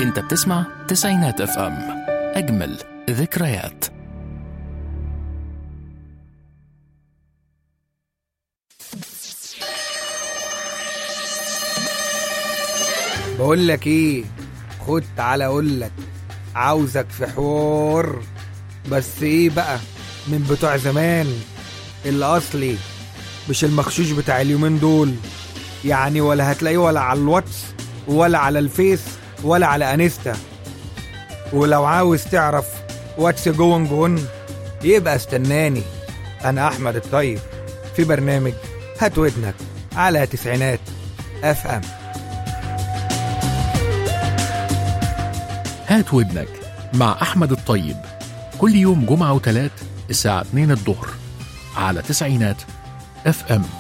انت بتسمع تسعينات اف ام اجمل ذكريات بقول لك ايه خد تعالى اقول لك عاوزك في حوار بس ايه بقى من بتوع زمان الاصلي مش المخشوش بتاع اليومين دول يعني ولا هتلاقيه ولا على الواتس ولا على الفيس ولا على انستا ولو عاوز تعرف واتس جون جون يبقى استناني انا احمد الطيب في برنامج هات ودنك على تسعينات اف ام هات ودنك مع احمد الطيب كل يوم جمعة وثلاث الساعة 2 الظهر على تسعينات اف ام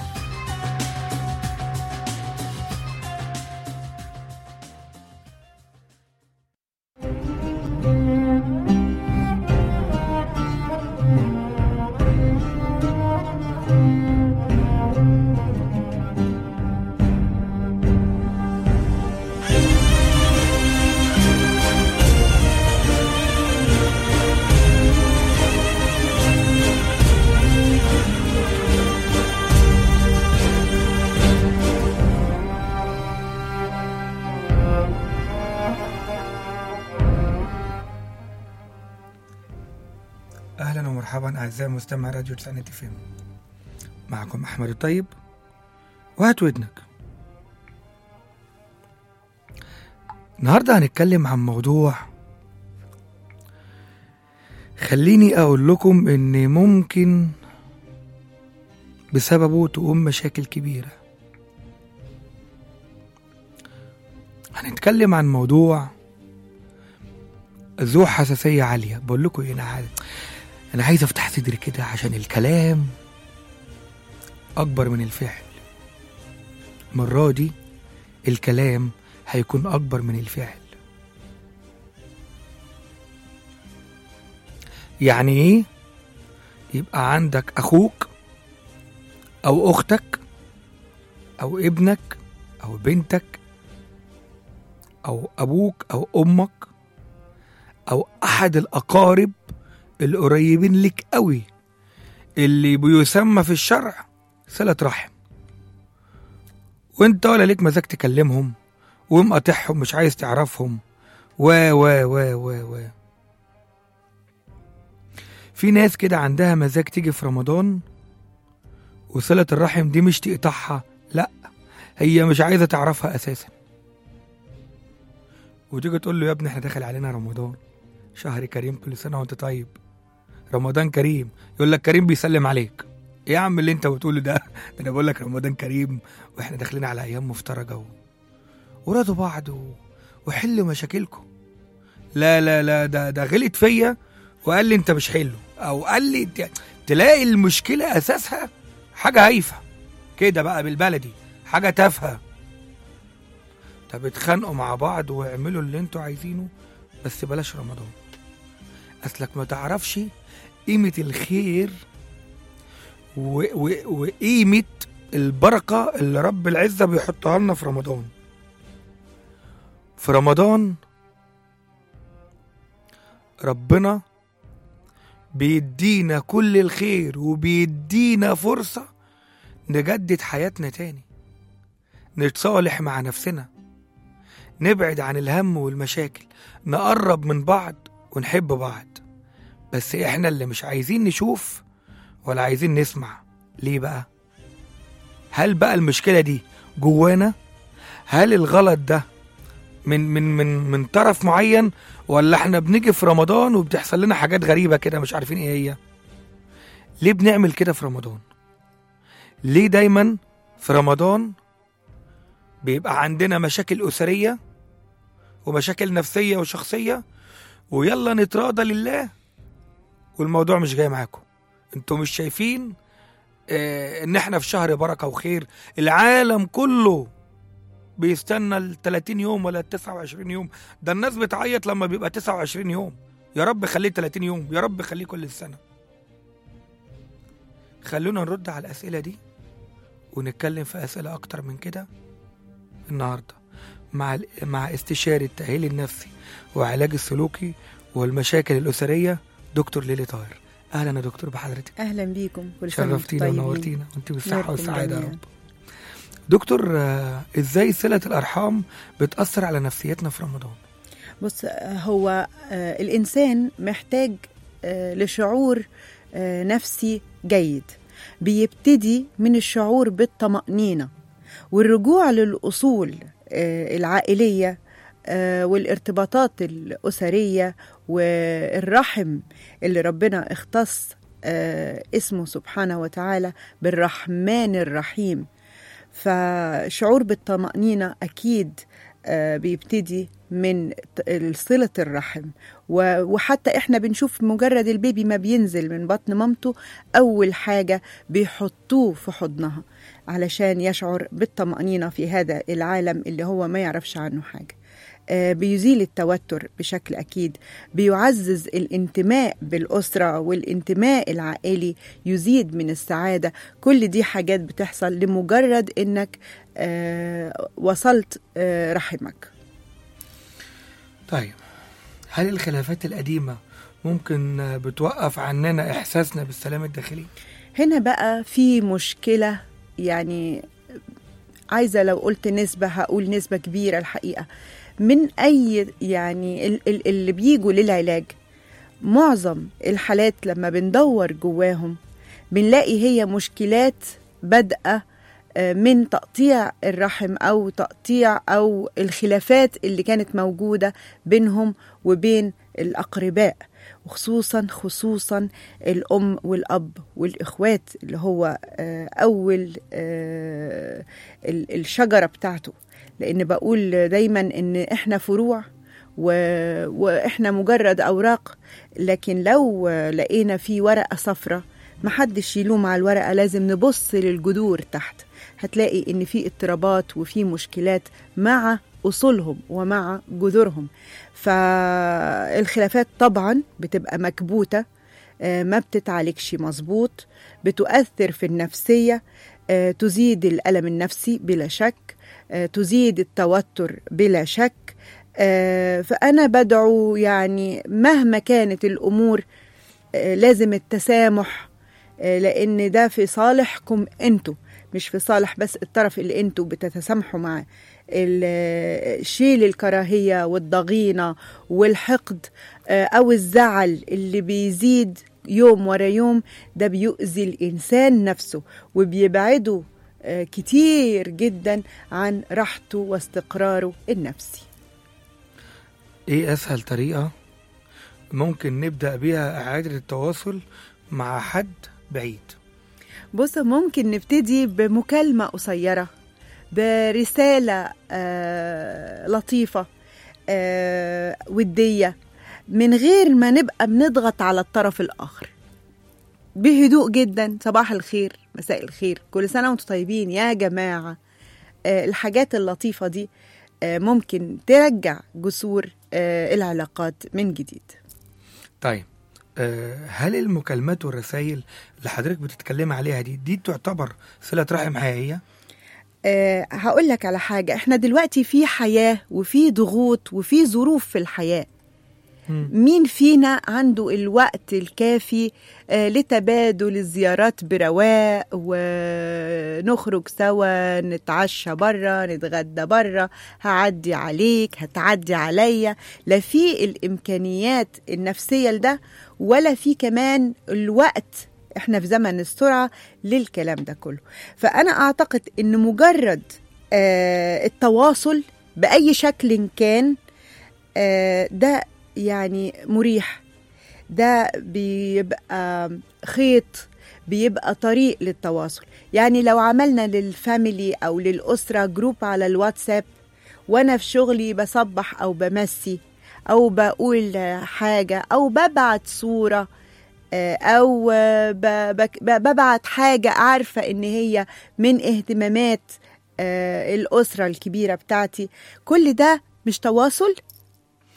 اهلا ومرحبا اعزائي مستمع راديو تسعينات اف ام معكم احمد الطيب وهات ودنك النهارده هنتكلم عن موضوع خليني اقول لكم ان ممكن بسببه تقوم مشاكل كبيره هنتكلم عن موضوع ذو حساسيه عاليه بقول لكم ايه انا عايز انا عايز افتح صدري كده عشان الكلام اكبر من الفعل المره دي الكلام هيكون اكبر من الفعل يعني ايه يبقى عندك اخوك او اختك او ابنك او بنتك او ابوك او امك او احد الاقارب القريبين لك قوي اللي بيسمى في الشرع صلة رحم وانت ولا ليك مزاج تكلمهم ومقاطعهم مش عايز تعرفهم و و و و و في ناس كده عندها مزاج تيجي في رمضان وصلة الرحم دي مش تقطعها لا هي مش عايزة تعرفها أساسا وتيجي تقول له يا ابني احنا داخل علينا رمضان شهر كريم كل سنة وانت طيب رمضان كريم يقول لك كريم بيسلم عليك ايه يا عم اللي انت بتقوله ده ده انا بقول لك رمضان كريم واحنا داخلين على ايام مفترجه و... ورادوا بعض و... وحلوا مشاكلكم لا لا لا ده ده غلط فيا وقال لي انت مش حلو او قال لي ت... تلاقي المشكله اساسها حاجه هايفه كده بقى بالبلدي حاجه تافهه طب اتخانقوا مع بعض واعملوا اللي انتوا عايزينه بس بلاش رمضان اصلك ما تعرفش قيمة الخير و... و... وقيمة البركة اللي رب العزة بيحطها لنا في رمضان في رمضان ربنا بيدينا كل الخير وبيدينا فرصة نجدد حياتنا تاني نتصالح مع نفسنا نبعد عن الهم والمشاكل نقرب من بعض ونحب بعض بس احنا اللي مش عايزين نشوف ولا عايزين نسمع ليه بقى هل بقى المشكلة دي جوانا هل الغلط ده من من من من طرف معين ولا احنا بنيجي في رمضان وبتحصل لنا حاجات غريبة كده مش عارفين ايه هي ليه بنعمل كده في رمضان ليه دايما في رمضان بيبقى عندنا مشاكل أسرية ومشاكل نفسية وشخصية ويلا نتراضى لله والموضوع مش جاي معاكم انتوا مش شايفين اه ان احنا في شهر بركة وخير العالم كله بيستنى ال 30 يوم ولا ال 29 يوم ده الناس بتعيط لما بيبقى 29 يوم يا رب خليه 30 يوم يا رب خليه كل السنة خلونا نرد على الأسئلة دي ونتكلم في أسئلة أكتر من كده النهاردة مع ال- مع استشاري التأهيل النفسي وعلاج السلوكي والمشاكل الأسرية دكتور ليلي طاهر أهلا يا دكتور بحضرتك اهلا بيكم كل سنه وانتم شرفتينا طيبين. ونورتينا وانت بالصحة نوركم والسعادة يا جميعاً. رب دكتور آه، ازاي صلة الأرحام بتأثر على نفسيتنا في رمضان بص آه، هو آه، الانسان محتاج آه، لشعور آه، نفسي جيد بيبتدي من الشعور بالطمأنينة والرجوع للأصول آه، العائلية آه، والارتباطات الأسرية والرحم اللي ربنا اختص آه، اسمه سبحانه وتعالى بالرحمن الرحيم فشعور بالطمأنينة أكيد آه، بيبتدي من ت- صلة الرحم و- وحتى احنا بنشوف مجرد البيبي ما بينزل من بطن مامته أول حاجة بيحطوه في حضنها علشان يشعر بالطمأنينة في هذا العالم اللي هو ما يعرفش عنه حاجة آه، بيزيل التوتر بشكل أكيد بيعزز الانتماء بالأسرة والانتماء العائلي يزيد من السعادة كل دي حاجات بتحصل لمجرد إنك آه، وصلت آه، رحمك طيب هل الخلافات القديمة ممكن آه، بتوقف عننا إحساسنا بالسلام الداخلي؟ هنا بقى في مشكلة يعني عايزة لو قلت نسبة هقول نسبة كبيرة الحقيقة من أي يعني ال- ال- اللي بيجوا للعلاج معظم الحالات لما بندور جواهم بنلاقي هي مشكلات بادئة آه، من تقطيع الرحم أو تقطيع أو الخلافات اللي كانت موجودة بينهم وبين الأقرباء وخصوصا خصوصا الأم والأب والإخوات اللي هو آه، أول آه، ال- الشجرة بتاعته لأن بقول دايما إن إحنا فروع و... وإحنا مجرد أوراق لكن لو لقينا في ورقة صفرة محدش يلوم على الورقة لازم نبص للجذور تحت هتلاقي إن في اضطرابات وفي مشكلات مع أصولهم ومع جذورهم فالخلافات طبعا بتبقى مكبوتة آه، ما بتتعالجش مظبوط بتؤثر في النفسية آه، تزيد الألم النفسي بلا شك آه، تزيد التوتر بلا شك آه، فأنا بدعو يعني مهما كانت الأمور آه، لازم التسامح آه، لأن ده في صالحكم أنتوا مش في صالح بس الطرف اللي أنتوا بتتسامحوا معاه ال- شيل الكراهية والضغينة والحقد آه، أو الزعل اللي بيزيد يوم ورا يوم ده بيؤذي الإنسان نفسه وبيبعده آه، كتير جدا عن راحته واستقراره النفسي إيه أسهل طريقة ممكن نبدأ بيها إعادة التواصل مع حد بعيد؟ بص ممكن نبتدي بمكالمة قصيرة برسالة آه لطيفة آه ودية من غير ما نبقى بنضغط على الطرف الآخر بهدوء جدا صباح الخير مساء الخير كل سنة وانتم طيبين يا جماعة آه الحاجات اللطيفة دي آه ممكن ترجع جسور آه العلاقات من جديد طيب آه، هل المكالمات والرسائل اللي حضرتك بتتكلم عليها دي دي تعتبر صلة رحم حقيقية؟ أه هقول لك على حاجة احنا دلوقتي في حياة وفي ضغوط وفي ظروف في الحياة مم. مين فينا عنده الوقت الكافي آه لتبادل الزيارات برواق ونخرج سوا نتعشى بره نتغدى بره هعدي عليك هتعدي عليا لا في الامكانيات النفسيه لده ولا في كمان الوقت احنا في زمن السرعه للكلام ده كله فانا اعتقد ان مجرد آه التواصل باي شكل كان آه ده يعني مريح ده بيبقى خيط بيبقى طريق للتواصل يعني لو عملنا للفاميلي او للاسره جروب على الواتساب وانا في شغلي بصبح او بمسي او بقول حاجه او ببعت صوره آه، او آه، ب- بك- ب- ببعت حاجه عارفه ان هي من اهتمامات آه، الاسره الكبيره بتاعتي كل ده مش تواصل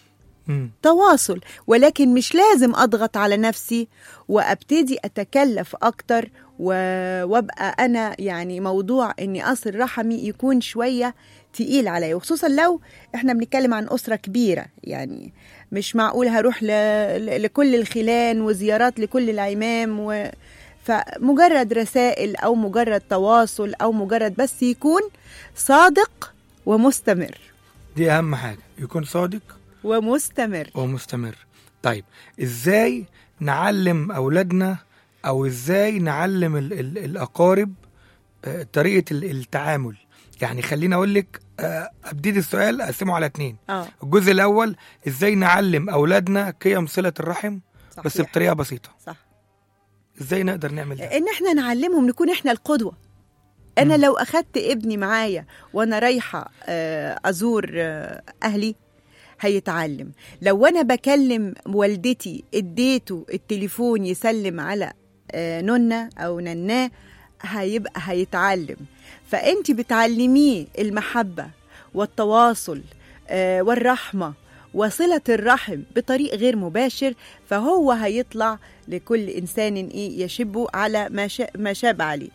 مم. تواصل ولكن مش لازم اضغط على نفسي وابتدي اتكلف اكتر و... وابقى انا يعني موضوع اني اصل رحمي يكون شويه تقيل عليا وخصوصا لو احنا بنتكلم عن اسره كبيره يعني مش معقول هروح ل... ل- لكل الخلان وزيارات لكل العمام و... فمجرد رسائل او مجرد تواصل او مجرد بس يكون صادق ومستمر دي اهم حاجه يكون صادق ومستمر ومستمر طيب ازاي نعلم اولادنا او ازاي نعلم ال ال الاقارب آه، طريقه ال- التعامل يعني خليني اقول لك آه، ابتدي السؤال اقسمه على اتنين اه الجزء الاول ازاي نعلم اولادنا قيم صله الرحم بس صحيح. بطريقه بسيطه صح ازاي نقدر نعمل ده ان احنا نعلمهم نكون احنا القدوه انا مم. لو اخدت ابني معايا وانا رايحه آه، ازور آه، اهلي هيتعلم لو انا بكلم والدتي اديته التليفون يسلم على آه، نونة او نناه هيبقى هيتعلم فانت بتعلميه المحبه والتواصل آه، والرحمه وصله الرحم بطريق غير مباشر فهو هيطلع لكل انسان ايه يشبه على ما شا- ما شاب عليه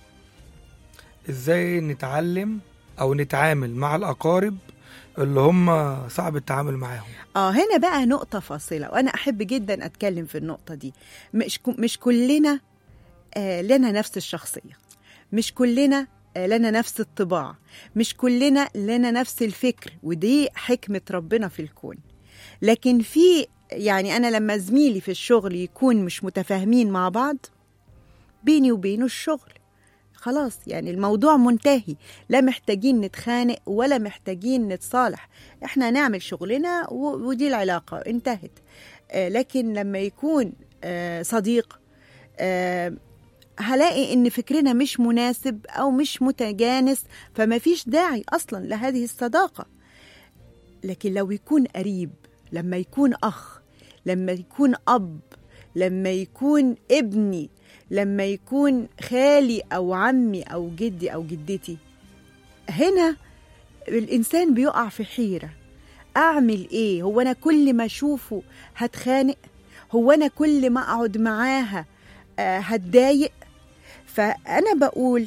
ازاي نتعلم او نتعامل مع الاقارب اللي هم صعب التعامل معاهم اه هنا بقى نقطة فاصلة وأنا أحب جدا أتكلم في النقطة دي مش كو- مش كلنا آه لنا نفس الشخصية مش كلنا آه لنا نفس الطباع مش كلنا لنا نفس الفكر ودي حكمة ربنا في الكون لكن في يعني أنا لما زميلي في الشغل يكون مش متفاهمين مع بعض بيني وبينه الشغل خلاص يعني الموضوع منتهي لا محتاجين نتخانق ولا محتاجين نتصالح احنا نعمل شغلنا و- ودي العلاقة انتهت آه، لكن لما يكون آه، صديق آه، هلاقي ان فكرنا مش مناسب او مش متجانس فما فيش داعي اصلا لهذه الصداقة لكن لو يكون قريب لما يكون اخ لما يكون اب لما يكون ابني لما يكون خالي او عمي او جدي او جدتي هنا الانسان بيقع في حيره اعمل ايه هو انا كل ما اشوفه هتخانق هو انا كل ما اقعد معاها آه، هتضايق فانا بقول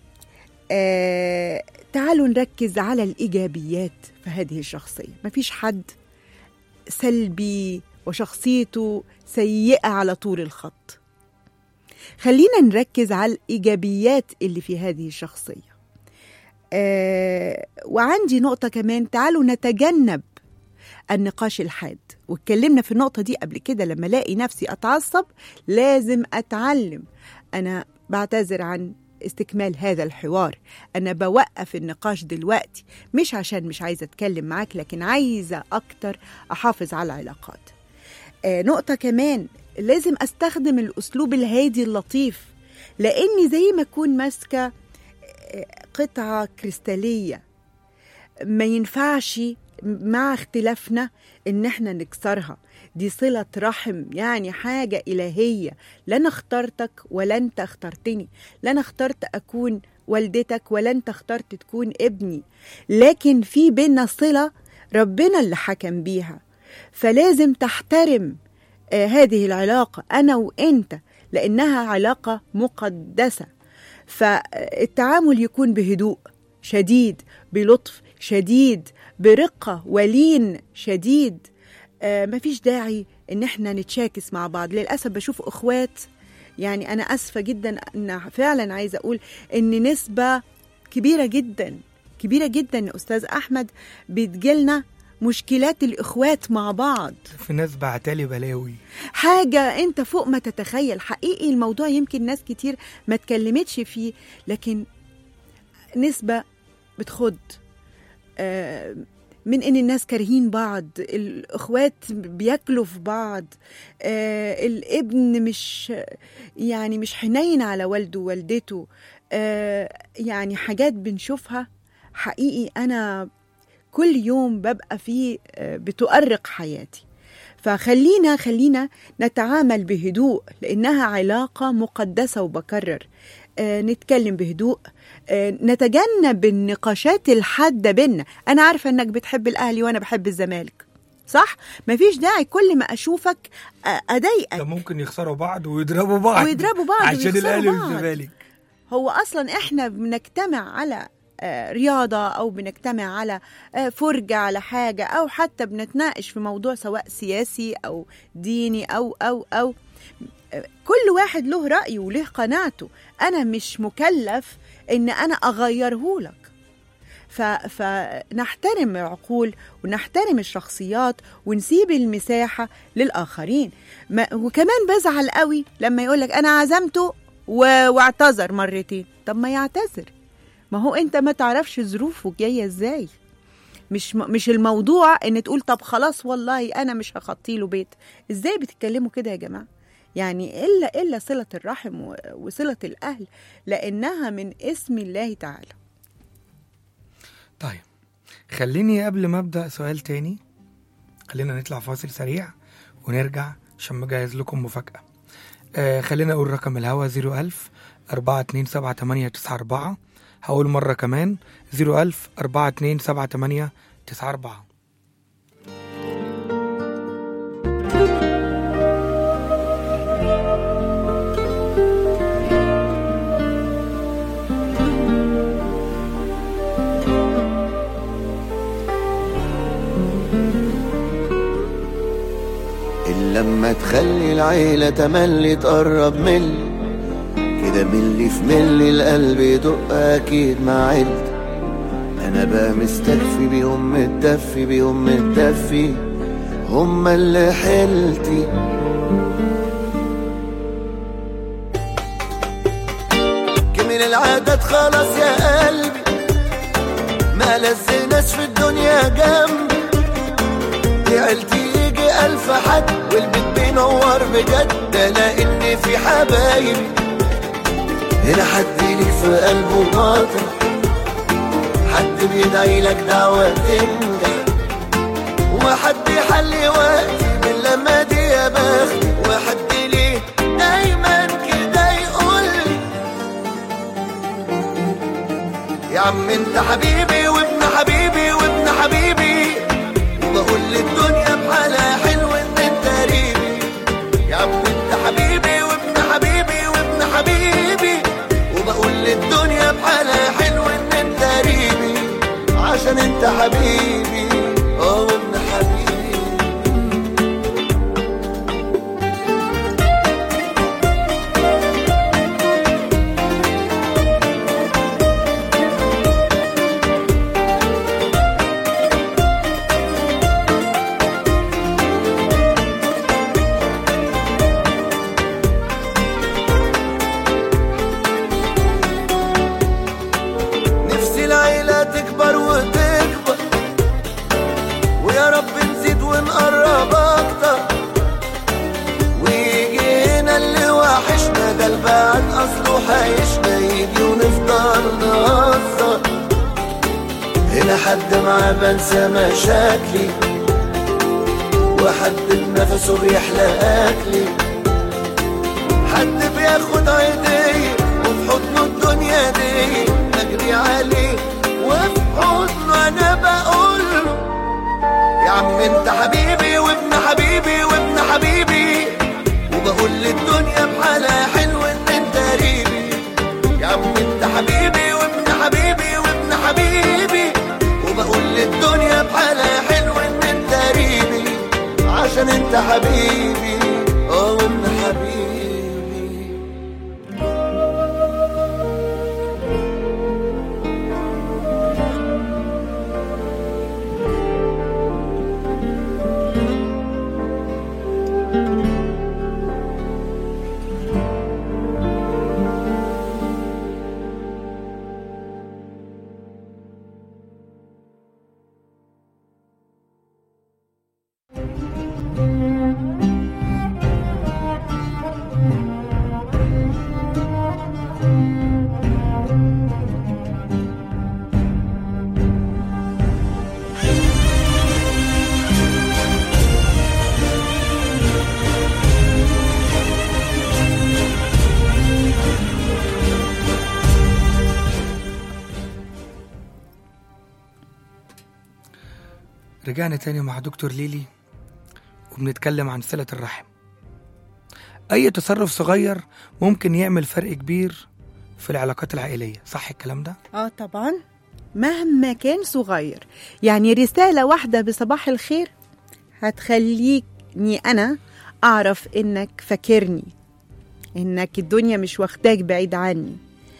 آه تعالوا نركز على الايجابيات في هذه الشخصيه مفيش حد سلبي وشخصيته سيئه على طول الخط خلينا نركز على الايجابيات اللي في هذه الشخصيه آه وعندي نقطه كمان تعالوا نتجنب النقاش الحاد واتكلمنا في النقطه دي قبل كده لما الاقي نفسي اتعصب لازم اتعلم انا بعتذر عن استكمال هذا الحوار انا بوقف النقاش دلوقتي مش عشان مش عايزه اتكلم معاك لكن عايزه اكتر احافظ على العلاقات آه نقطه كمان لازم استخدم الاسلوب الهادي اللطيف لاني زي ما اكون ماسكه آه، قطعه كريستاليه ما ينفعش مع اختلافنا ان احنا نكسرها دي صلة رحم يعني حاجة إلهية لا أنا اخترتك ولا أنت اخترتني لا أنا اخترت أكون والدتك ولا أنت اخترت تكون ابني لكن في بينا صلة ربنا اللي حكم بيها فلازم تحترم آه هذه العلاقة أنا وأنت لأنها علاقة مقدسة فالتعامل يكون بهدوء شديد بلطف شديد برقة ولين شديد آه مفيش داعي ان احنا نتشاكس مع بعض للاسف بشوف اخوات يعني انا اسفه جدا ان فعلا عايزه اقول ان نسبه كبيره جدا كبيره جدا يا استاذ احمد بتجيلنا مشكلات الاخوات مع بعض في ناس بعتالي بلاوي حاجة أنت فوق ما تتخيل حقيقي الموضوع يمكن ناس كتير ما اتكلمتش فيه لكن نسبة بتخد آه، من ان الناس كارهين بعض الاخوات بياكلوا في بعض آه، الابن مش يعني مش حنين على والده ووالدته آه، يعني حاجات بنشوفها حقيقي انا كل يوم ببقى فيه آه، بتؤرق حياتي فخلينا خلينا نتعامل بهدوء لانها علاقه مقدسه وبكرر آه، نتكلم بهدوء آه، نتجنب النقاشات الحاده بينا انا عارفه انك بتحب الاهلي وانا بحب الزمالك صح مفيش داعي كل ما اشوفك أ- ده اضايقك ممكن يخسروا بعض ويضربوا بعض ويضربوا بعض عشان ويخسروا الاهلي بعض. والزمالك هو اصلا احنا بنجتمع على آه، رياضة أو بنجتمع على آه، فرجة على حاجة أو حتى بنتناقش في موضوع سواء سياسي أو ديني أو أو أو آه، كل واحد له رأيه وله قناعته أنا مش مكلف إن أنا أغيره لك ف... فنحترم العقول ونحترم الشخصيات ونسيب المساحة للآخرين ما... وكمان بزعل قوي لما يقولك أنا عزمته و... واعتذر مرتين طب ما يعتذر ما هو أنت ما تعرفش ظروفه جاية إزاي مش م... مش الموضوع ان تقول طب خلاص والله انا مش هخطي له بيت ازاي بتتكلموا كده يا جماعه يعني الا الا صله الرحم و- وصله الاهل لانها من اسم الله تعالى طيب خليني قبل ما ابدا سؤال تاني خلينا نطلع فاصل سريع ونرجع عشان مجهز لكم مفاجاه آه خلينا اقول رقم الهوا 01000 427 هقول مره كمان 01000 427 94 إلا لما تخلي العيلة تملي تقرب ملي كده ملي في ملي القلب يدق أكيد مع عيلتي أنا بقى مستكفي بيهم متدفي بيهم متدفي هما اللي حيلتي كمل العادات خلاص يا قلبي ما لزناش في الدنيا جنبي دي عيلتي يجي ألف حد والبيت بينور بجد ألاقي إن في حبايبي هنا حد ليك في قلبه مطرح حد بيدعي لك دعوة تنجح وحد يحلي وقتي من لما دي يا بختي وحد ليه دايما كده يقول لي يا عم انت حبيبي وابن حبيبي وابن حبيبي وبقول للدنيا بحالها حلو ان انت قريبي يا عم انت حبيبي وابن حبيبي وابن حبيبي وبقول للدنيا بحالها حلو ان انت قريبي عشان انت حبيبي اه وابن حبيبي نفسي العيلة تكبر وتكبر ويا رب نزيد ونقرب أكتر ويجي هنا اللي وحشنا ده البعد أصله حيشنا يجي ونفضل نهزر هنا حد معاه بنسى مشاكلي وحد بنفسه بيحلى أكلي حد بياخد عيدي وفي حضنه الدنيا دي بجري عليه وفي حضنه انا بقول له يا عم انت حبيبي وابن حبيبي وابن حبيبي وبقول للدنيا بحالها حلو ان انت قريبي يا عم انت حبيبي وابن حبيبي وابن حبيبي وبقول للدنيا بحالها حلو ان انت قريبي عشان انت حبيبي اه وابن حبيبي رجعنا تاني مع دكتور ليلي وبنتكلم عن صلة الرحم أي تصرف صغير ممكن يعمل فرق كبير في العلاقات العائلية صح الكلام ده؟ اه طبعا مهما كان صغير يعني رسالة واحدة بصباح الخير هتخليني أنا أعرف إنك فاكرني إنك الدنيا مش واخداك بعيد عني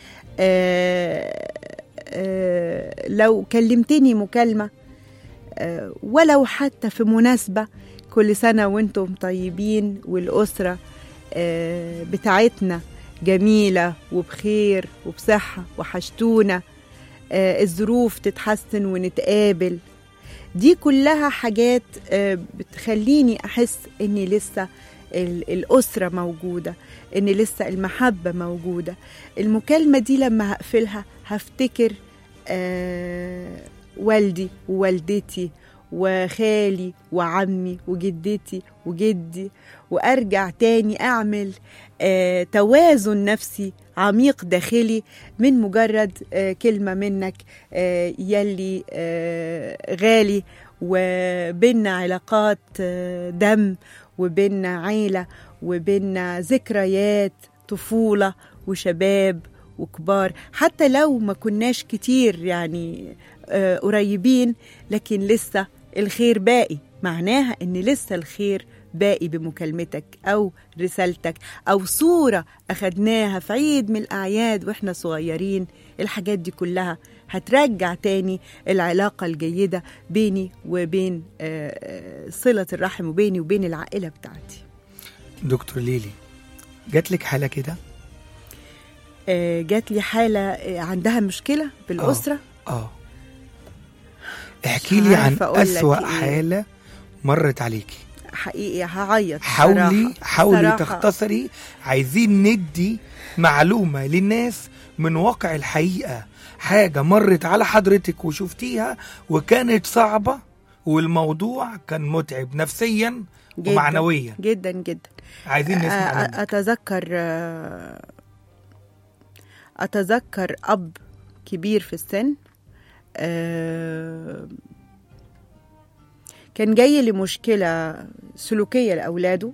آه آه لو كلمتني مكالمة آه ولو حتى في مناسبة كل سنة وانتم طيبين والأسرة آه بتاعتنا جميلة وبخير وبصحة وحشتونا آه الظروف تتحسن ونتقابل دي كلها حاجات آه بتخليني أحس إني لسه ال- الأسرة موجودة إن لسه المحبة موجودة المكالمة دي لما هقفلها هفتكر آه والدي ووالدتي وخالي وعمي وجدتي وجدي وارجع تاني اعمل آه توازن نفسي عميق داخلي من مجرد آه كلمه منك آه يلي آه غالي وبيننا علاقات آه دم وبيننا عيله وبيننا ذكريات طفوله وشباب وكبار حتى لو ما كناش كتير يعني آه قريبين لكن لسه الخير باقي معناها ان لسه الخير باقي بمكالمتك او رسالتك او صوره اخدناها في عيد من الاعياد واحنا صغيرين الحاجات دي كلها هترجع تاني العلاقه الجيده بيني وبين آه، آه، صله الرحم وبيني وبين العائله بتاعتي دكتور ليلي جات لك حالة كده؟ آه، جات لي حاله آه، عندها مشكله بالاسره اه احكي لي عن عارفة أقول لك أسوأ إيه. حالة مرت عليكي حقيقي هعيط حاولي صراحة. حاولي صراحة. تختصري عايزين ندي معلومة للناس من واقع الحقيقة حاجة مرت على حضرتك وشفتيها وكانت صعبة والموضوع كان متعب نفسيا جداً، ومعنويا جدا جدا عايزين نسمع أ- منك. أتذكر آه، أتذكر أب كبير في السن آه، كان جاي لمشكلة سلوكية لأولاده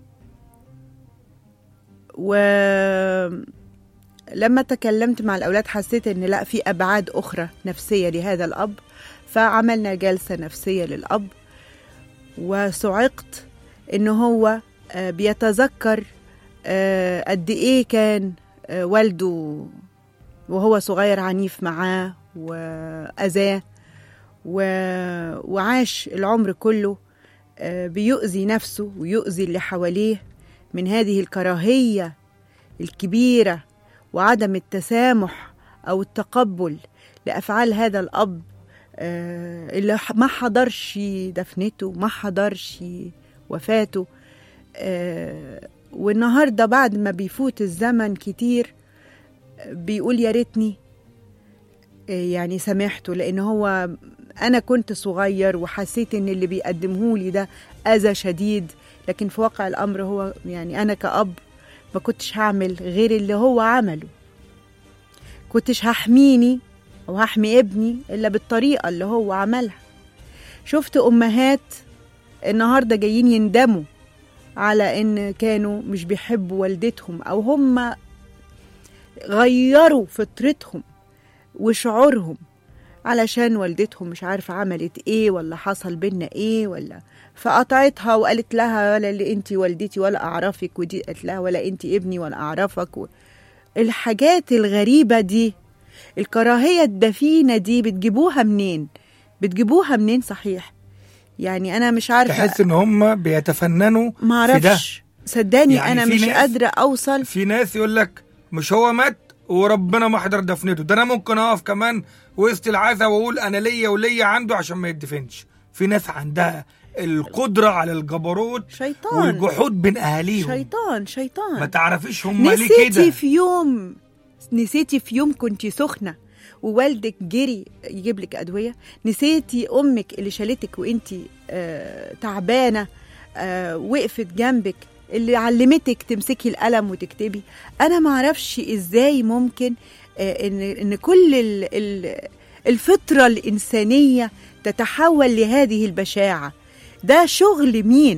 ولما تكلمت مع الأولاد حسيت إن لا في أبعاد أخرى نفسية لهذا الأب فعملنا جلسة نفسية للأب وصعقت إن هو آه، بيتذكر آه، قد إيه كان آه، والده وهو صغير عنيف معاه وأذاه و- وعاش العمر كله آه، بيؤذي نفسه ويؤذي اللي حواليه من هذه الكراهية الكبيرة وعدم التسامح أو التقبل لأفعال هذا الأب آه، اللي ح- ما حضرش دفنته ما حضرش وفاته آه، والنهارده بعد ما بيفوت الزمن كتير آه، بيقول يا ريتني آه، يعني سامحته لان هو انا كنت صغير وحسيت ان اللي بيقدمه لي ده اذى شديد لكن في واقع الامر هو يعني انا كأب ما كنتش هعمل غير اللي هو عمله كنتش هحميني او هحمي ابني الا بالطريقه اللي هو عملها شفت امهات النهارده جايين يندموا على ان كانوا مش بيحبوا والدتهم او هم غيروا فطرتهم وشعورهم علشان والدتهم مش عارفة عملت ايه ولا حصل بينا ايه ولا فقطعتها وقالت لها ولا اللي انت والدتي ولا اعرفك ودي قالت لها ولا انت ابني ولا اعرفك و... الحاجات الغريبة دي الكراهية الدفينة دي بتجيبوها منين بتجيبوها منين صحيح يعني انا مش عارفة تحس ان هم بيتفننوا ما في ده اعرفش صدقني يعني انا في مش ناس- قادرة اوصل في ناس يقول لك مش هو مات وربنا ما حضر دفنته ده انا ممكن اقف كمان وسط العزا واقول انا ليا وليا عنده عشان ما يدفنش في ناس عندها القدره على الجبروت شيطان والجحود بين اهاليهم شيطان شيطان ما تعرفيش هم ليه نسيتي كده في يوم نسيتي في يوم كنتي سخنه ووالدك جري يجيب لك ادويه نسيتي امك اللي شالتك وانتي آه تعبانه آه وقفت جنبك اللي علمتك تمسكي القلم وتكتبي انا ما اعرفش ازاي ممكن آه ان ان كل ال ال الفطره الانسانيه تتحول لهذه البشاعه ده شغل مين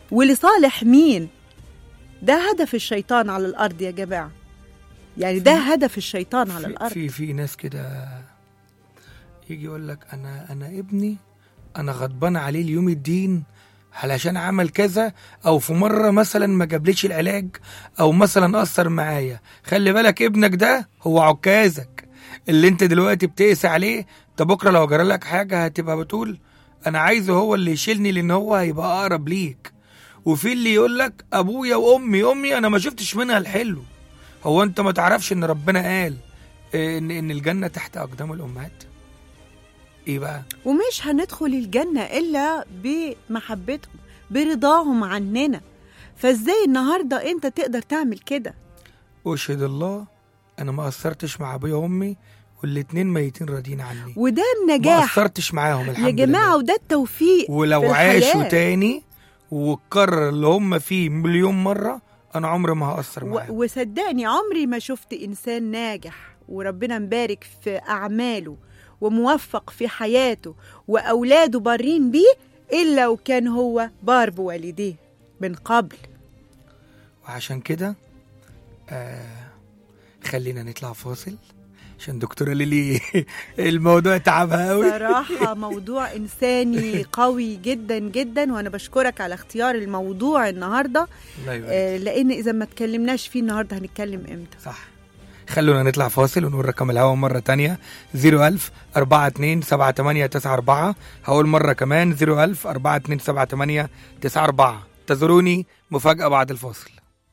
ولصالح مين ده هدف الشيطان على الارض يا جماعه يعني ده هدف الشيطان على في- الارض في في ناس كده يجي يقول لك انا انا ابني انا غضبان عليه اليوم الدين علشان عمل كذا او في مره مثلا ما جابليش العلاج او مثلا اثر معايا خلي بالك ابنك ده هو عكازك اللي انت دلوقتي بتقسى عليه انت بكره لو جرى لك حاجه هتبقى بتقول انا عايزه هو اللي يشيلني لان هو هيبقى اقرب ليك وفي اللي يقول لك ابويا وامي امي انا ما شفتش منها الحلو هو انت ما تعرفش ان ربنا قال ان ان الجنه تحت اقدام الامهات ايه بقى ومش هندخل الجنة إلا بمحبتهم برضاهم عننا فازاي النهاردة انت تقدر تعمل كده اشهد الله انا ما قصرتش مع ابويا وامي والاتنين ميتين راضيين عني وده ما النجاح قصرتش معاهم الحمد يا جماعة لله وده التوفيق ولو في الحياة. عاشوا تاني واتكرر اللي هم فيه مليون مره انا عمري ما هقصر و- معاهم وصدقني عمري ما شفت إنسان ناجح وربنا مبارك في أعماله وموفق في حياته وأولاده بارين بيه إلا وكان هو بار بوالديه من قبل وعشان كده آه خلينا نطلع فاصل عشان دكتوره ليلي الموضوع تعبها قوي صراحة موضوع إنساني قوي جدا جدا وأنا بشكرك على اختيار الموضوع النهاردة الله يبارك آه، لأن إذا ما اتكلمناش فيه النهاردة هنتكلم إمتى صح خلونا نطلع فاصل ونقول رقم الهوا مرة تانية 01000 42 78 94 هقول مرة كمان 01000 42 78 94 انتظروني مفاجأة بعد الفاصل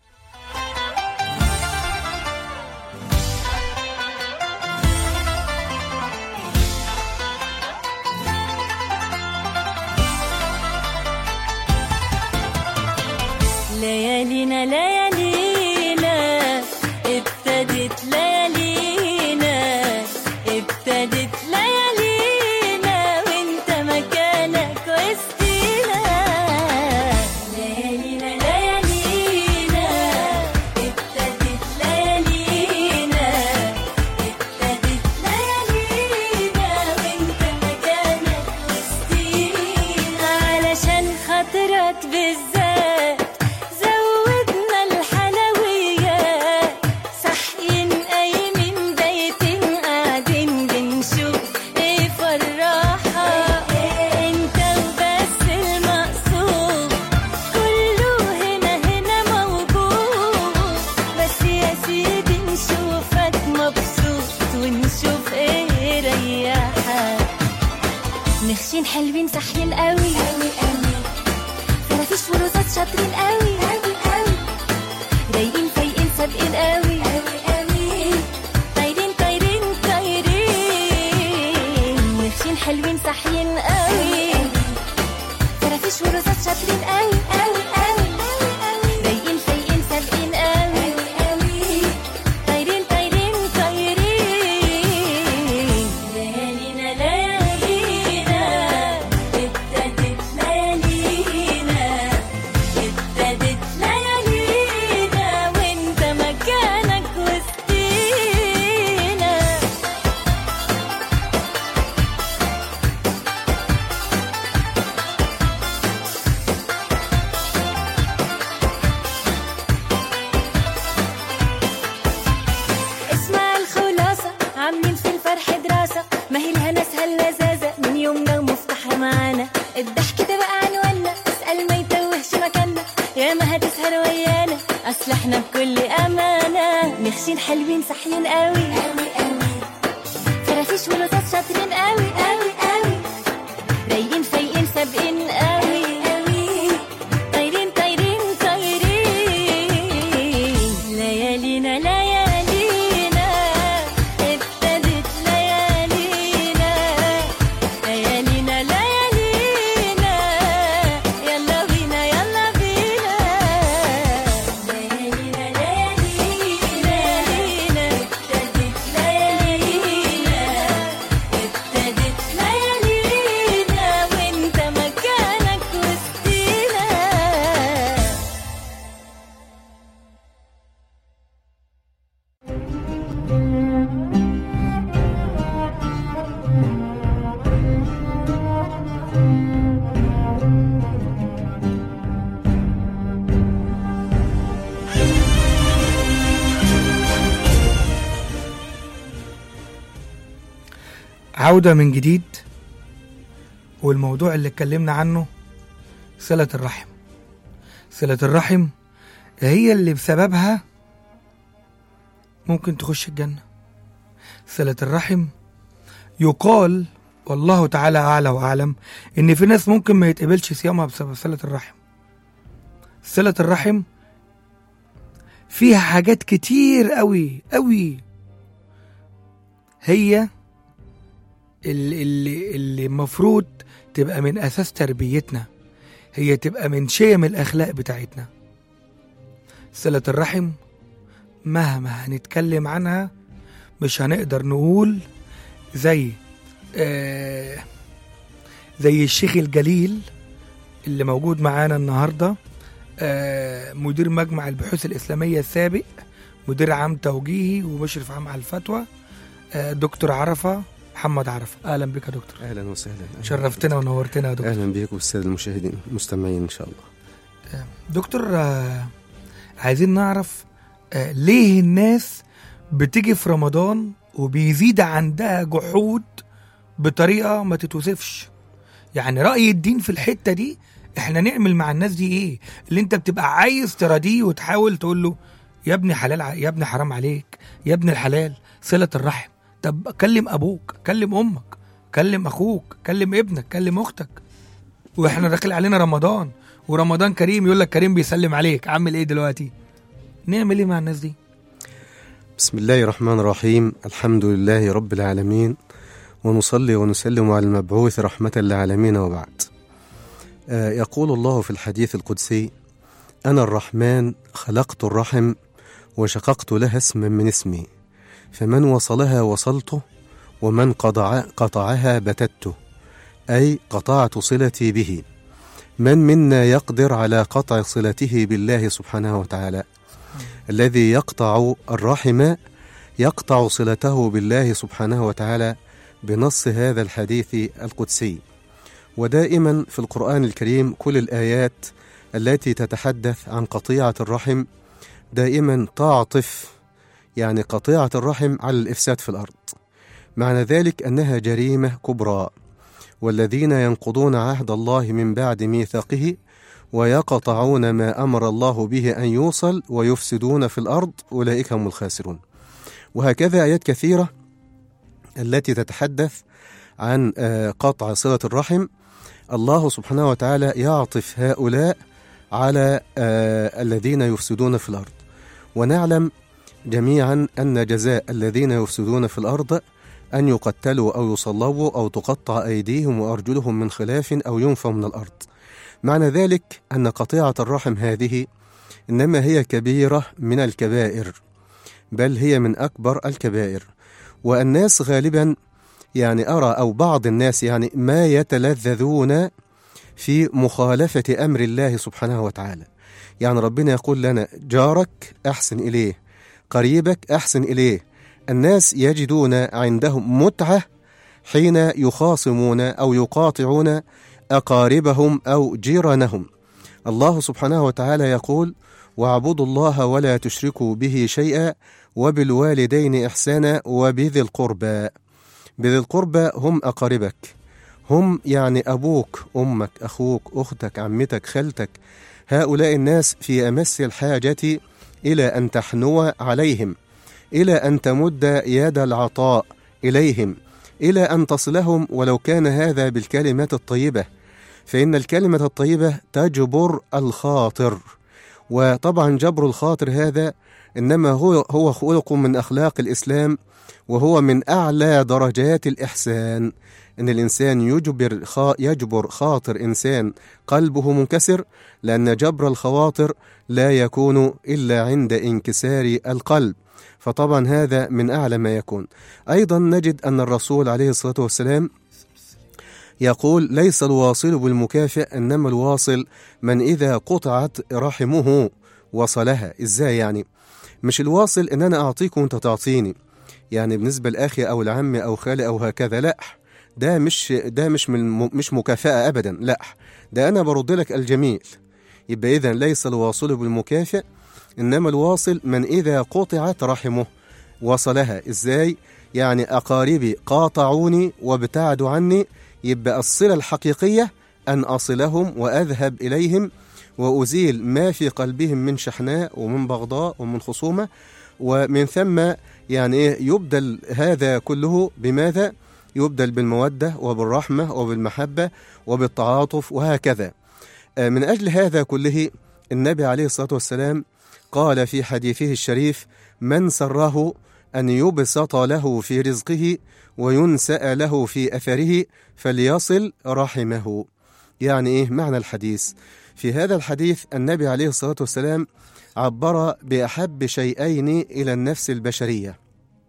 ليالينا ليالينا ابتدت ليالينا ابتدت ليالينا وانت مكانك وسطينا ليالينا ليالينا ابتدت ليالينا ابتدت ليالينا وانت مكانك وسطينا علشان خاطرك بالذات زودنا الحلويات صاحيين قايمين بايتين قاعدين بنشوف ايه فرحة انت وبس المقصود كله هنا هنا موجود بس يا سيدي نشوفك مبسوط ونشوف ايه ريحك نخشين حلوين صاحيين قوي قوي قوي فرافيش ورصاص شاطرين قوي قوي قوي رايقين فايقين سابقين قوي قوي قوي طايرين طايرين طايرين نخشين حلوين صاحيين قوي فرافيش ورصاص شاطرين قوي قوي قوي رايقين فايقين سابقين قوي قوي طايرين طايرين طايرين ليالينا ليالينا ابتدت ليالينا ابتدت ليالينا وانت مكانك وسطينا اسمع الخلاصة عاملين في الفرح دراسة ما هي لها ناسها اللذاذة من يومنا ومفتاحها معانا الضحك ده بقى عنوانا اسأل ما يتوهش مكاننا يا ما هتسهر ويانا اصل احنا بكل امانة نخشين حلوين صاحيين قوي قوي قوي فرافيش ولطاس شاطرين قوي قوي قوي رايقين فايقين سابقين قوي قوي طايرين طايرين طايرين ليالينا ليالينا ابتدت ليالينا ليالينا ليالينا يلا بينا يلا بينا ليالينا ليالينا ابتدت ليالينا ابتدت عودة من جديد والموضوع اللي اتكلمنا عنه صلة الرحم صلة الرحم هي اللي بسببها ممكن تخش الجنة صلة الرحم يقال والله تعالى أعلى وأعلم إن في ناس ممكن ما يتقبلش صيامها بسبب صلة الرحم صلة الرحم فيها حاجات كتير قوي قوي هي اللي اللي اللي المفروض تبقى من اساس تربيتنا هي تبقى من شيم الاخلاق بتاعتنا صلة الرحم مهما هنتكلم عنها مش هنقدر نقول زي آه زي الشيخ الجليل اللي موجود معانا النهارده آه مدير مجمع البحوث الإسلامية السابق مدير عام توجيهي ومشرف عام على الفتوى آه دكتور عرفة محمد عرفة أهلا بك يا دكتور اهلا وسهلا أهلاً. شرفتنا ونورتنا يا دكتور اهلا بك والساده المشاهدين المستمعين ان شاء الله دكتور آه عايزين نعرف آه ليه الناس بتيجي في رمضان وبيزيد عندها جحود بطريقة ما تتوصفش يعني رأي الدين في الحتة دي احنا نعمل مع الناس دي ايه اللي انت بتبقى عايز تراضيه وتحاول تقول له يا ابني حلال ع- يا ابني حرام عليك يا ابني الحلال صلة الرحم طب كلم ابوك كلم امك كلم اخوك كلم ابنك كلم اختك واحنا داخل علينا رمضان ورمضان كريم يقول لك كريم بيسلم عليك عامل ايه دلوقتي نعمل ايه مع الناس دي بسم الله الرحمن الرحيم الحمد لله رب العالمين ونصلي ونسلم على المبعوث رحمة للعالمين وبعد آه، يقول الله في الحديث القدسي أنا الرحمن خلقت الرحم وشققت لها اسما من اسمي فمن وصلها وصلته ومن قطع قطعها بتته أي قطعت صلتي به من منا يقدر على قطع صلته بالله سبحانه وتعالى الذي يقطع الرحم يقطع صلته بالله سبحانه وتعالى بنص هذا الحديث القدسي ودائما في القرآن الكريم كل الآيات التي تتحدث عن قطيعة الرحم دائما تعطف يعني قطيعة الرحم على الإفساد في الأرض معنى ذلك أنها جريمة كبرى والذين ينقضون عهد الله من بعد ميثاقه ويقطعون ما امر الله به ان يوصل ويفسدون في الارض اولئك هم الخاسرون. وهكذا ايات كثيره التي تتحدث عن آه، قطع صله الرحم الله سبحانه وتعالى يعطف هؤلاء على آه، الذين يفسدون في الارض. ونعلم جميعا ان جزاء الذين يفسدون في الارض ان يقتلوا او يصلبوا او تقطع ايديهم وارجلهم من خلاف او ينفوا من الارض. معنى ذلك أن قطيعة الرحم هذه إنما هي كبيرة من الكبائر بل هي من أكبر الكبائر والناس غالبا يعني أرى أو بعض الناس يعني ما يتلذذون في مخالفة أمر الله سبحانه وتعالى يعني ربنا يقول لنا جارك أحسن إليه قريبك أحسن إليه الناس يجدون عندهم متعة حين يخاصمون أو يقاطعون أقاربهم أو جيرانهم الله سبحانه وتعالى يقول واعبدوا الله ولا تشركوا به شيئا وبالوالدين إحسانا وبذي القربى بذي القربى هم أقاربك هم يعني أبوك أمك أخوك أختك عمتك خالتك هؤلاء الناس في أمس الحاجة إلى أن تحنو عليهم إلى أن تمد يد العطاء إليهم إلى أن تصلهم ولو كان هذا بالكلمات الطيبة فإن الكلمة الطيبة تجبر الخاطر وطبعا جبر الخاطر هذا إنما هو هو خلق من أخلاق الإسلام وهو من أعلى درجات الإحسان إن الإنسان يجبر خا يجبر خاطر إنسان قلبه منكسر لأن جبر الخواطر لا يكون إلا عند انكسار القلب فطبعا هذا من أعلى ما يكون أيضا نجد أن الرسول عليه الصلاة والسلام يقول ليس الواصل بالمكافئ إنما الواصل من إذا قطعت رحمه وصلها إزاي يعني مش الواصل إن أنا أعطيك وأنت تعطيني يعني بالنسبة لأخي أو العم أو خالي أو هكذا لا ده مش ده مش من مش مكافأة أبدا لا ده أنا برد لك الجميل يبقى إذا ليس الواصل بالمكافئ إنما الواصل من إذا قطعت رحمه وصلها إزاي يعني أقاربي قاطعوني وابتعدوا عني يبقى الصلة الحقيقية أن أصلهم وأذهب إليهم وأزيل ما في قلبهم من شحناء ومن بغضاء ومن خصومة ومن ثم يعني إيه يبدل هذا كله بماذا؟ يبدل بالمودة وبالرحمة وبالمحبة وبالتعاطف وهكذا آه، من أجل هذا كله النبي عليه الصلاة والسلام قال في حديثه الشريف من سره أن يبسط له في رزقه وينسأ له في أثره فليصل رحمه يعني إيه معنى الحديث في هذا الحديث النبي عليه الصلاة والسلام عبر بأحب شيئين إلى النفس البشرية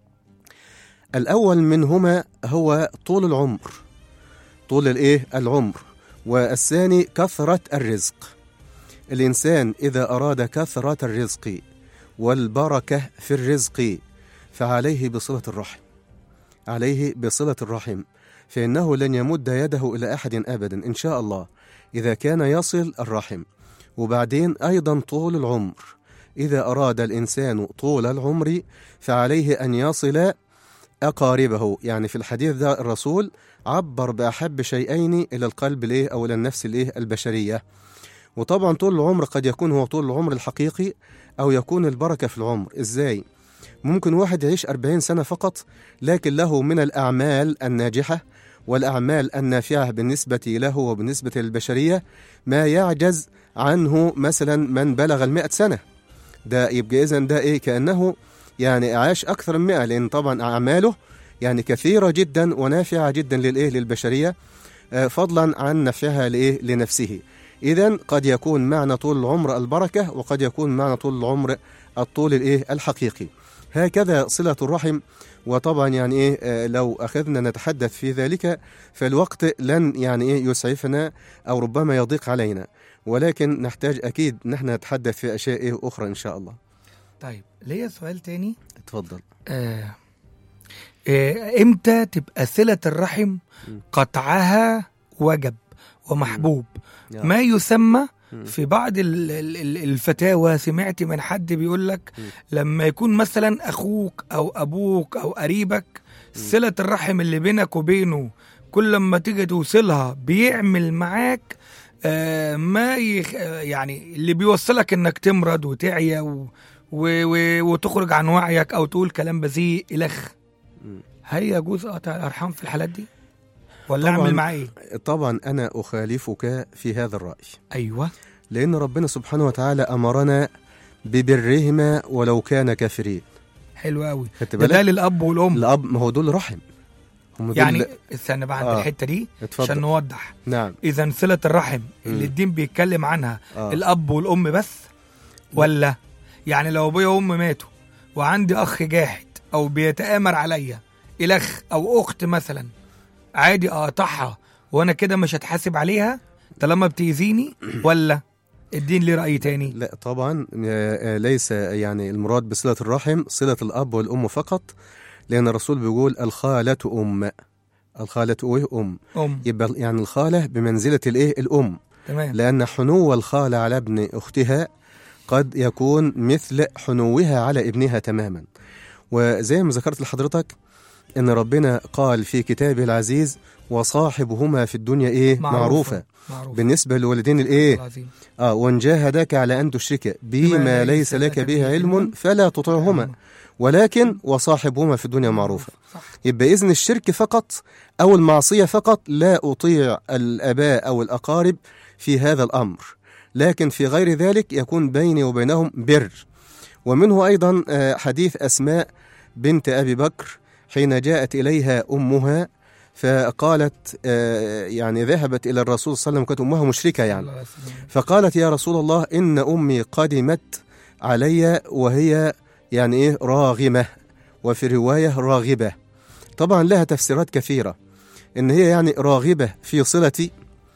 الأول منهما هو طول العمر طول الإيه العمر والثاني كثرة الرزق الإنسان إذا أراد كثرة الرزق والبركة في الرزق فعليه بصلة الرحم عليه بصلة الرحم فإنه لن يمد يده إلى أحد أبدا إن شاء الله إذا كان يصل الرحم وبعدين أيضا طول العمر إذا أراد الإنسان طول العمر فعليه أن يصل أقاربه يعني في الحديث ده الرسول عبر بأحب شيئين إلى القلب الإيه أو إلى النفس الإيه البشرية وطبعا طول العمر قد يكون هو طول العمر الحقيقي أو يكون البركة في العمر إزاي؟ ممكن واحد يعيش أربعين سنة فقط لكن له من الأعمال الناجحة والأعمال النافعة بالنسبة له وبالنسبة للبشرية ما يعجز عنه مثلا من بلغ المئة سنة ده يبقى إذن ده إيه كأنه يعني عاش أكثر من مئة لأن طبعا أعماله يعني كثيرة جدا ونافعة جدا للإيه للبشرية آه، فضلا عن نفعها لإيه لنفسه إذا قد يكون معنى طول العمر البركة وقد يكون معنى طول العمر الطول الإيه الحقيقي هكذا صلة الرحم وطبعا يعني إيه آه، لو أخذنا نتحدث في ذلك فالوقت لن يعني إيه يسعفنا أو ربما يضيق علينا ولكن نحتاج أكيد نحن نتحدث في أشياء إيه أخرى إن شاء الله طيب ليا سؤال تاني اتفضل آه آه امتى تبقى صلة الرحم قطعها وجب ومحبوب يا. ما يسمى في بعض ال- ال- ال- الفتاوى سمعت من حد بيقول لك لما يكون مثلا اخوك او ابوك او قريبك صلة الرحم اللي بينك وبينه كل لما تيجي توصلها بيعمل معاك آه ما يخ آه، يعني اللي بيوصلك انك تمرض وتعيا و و و وتخرج عن وعيك او تقول كلام بذيء الخ هل يجوز قطع الارحام في الحالات دي ولا طبعاً. اعمل معاه ايه طبعا أنا أخالفك في هذا الرأي ايوه لأن ربنا سبحانه وتعالى أمرنا ببرهما ولو كان كافرين حلو قوي خدت ده, ده بالك للاب والام الأب ما هو دول رحم هم دول يعني استنى بقى عند آه. الحته دي اتفضل. عشان نوضح نعم اذا صله الرحم اللي مم. الدين بيتكلم عنها آه. الاب والام بس ولا يعني لو ابويا وامي ماتوا وعندي اخ جاحد او بيتامر عليا الاخ او اخت مثلا عادي اقطعها وانا كده مش هتحاسب عليها طالما بتاذيني ولا الدين ليه راي تاني لا طبعا آه، آه، ليس يعني المراد بصلة الرحم صلة الأب والأم فقط لأن الرسول بيقول الخالة أم الخالة إيه أم ام يبقى يعني الخالة بمنزلة الإيه الأم تمام لأن حنو الخالة على ابن أختها قد يكون مثل حنوها على ابنها تماما وزي ما ذكرت لحضرتك ان ربنا قال في كتابه العزيز وصاحبهما في الدنيا ايه معروفة, معروفه بالنسبة للوالدين الايه العظيم. اه وان جاهداك على ان تشرك بما ليس لك به علم فلا تطعهما ولكن وصاحبهما في الدنيا معروفة صح يبقى إذن الشرك فقط أو المعصية فقط لا أطيع الآباء أو الأقارب في هذا الأمر لكن في غير ذلك يكون بيني وبينهم بر ومنه أيضا آه، حديث أسماء بنت أبي بكر حين جاءت إليها أمها فقالت آه، يعني ذهبت إلى الرسول صلى الله عليه وسلم كانت أمها مشركة يعني الله يسلمك. فقالت يا رسول الله إن أمي قدمت علي وهي يعني إيه راغمة وفي رواية راغبة طبعا لها تفسيرات كثيرة إن هي يعني راغبة في صلتي